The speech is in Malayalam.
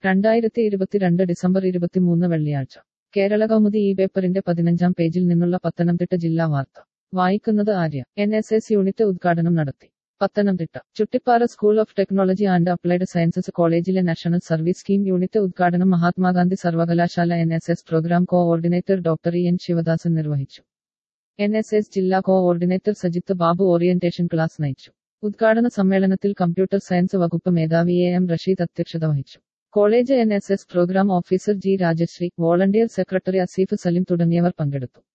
രണ്ടായിരത്തി ഇരുപത്തിരണ്ട് ഡിസംബർ ഇരുപത്തിമൂന്ന് വെള്ളിയാഴ്ച കേരള കൗമുദി ഈ പേപ്പറിന്റെ പതിനഞ്ചാം പേജിൽ നിന്നുള്ള പത്തനംതിട്ട ജില്ലാ വാർത്ത വായിക്കുന്നത് Arya N S S unit ഉദ്ഘാടനം നടത്തി Pathanamthitta Chuttippara school of technology and applied sciences കോളേജിലെ നാഷണൽ സർവീസ് സ്കീം യൂണിറ്റ് ഉദ്ഘാടനം മഹാത്മാഗാന്ധി സർവകലാശാല N S S programme coordinator doctor E N Sivadasan നിർവഹിച്ചു എൻ എസ് എസ് ജില്ലാ coordinator Sajith Babu orientation class നയിച്ചു ഉദ്ഘാടന സമ്മേളനത്തിൽ കമ്പ്യൂട്ടർ സയൻസ് വകുപ്പ് മേധാവി എ എം റഷീദ് അധ്യക്ഷത വഹിച്ചു college N S S programme officer G Rajasree volunteer secretary Aseef Salim തുടങ്ങിയവർ പങ്കെടുത്തു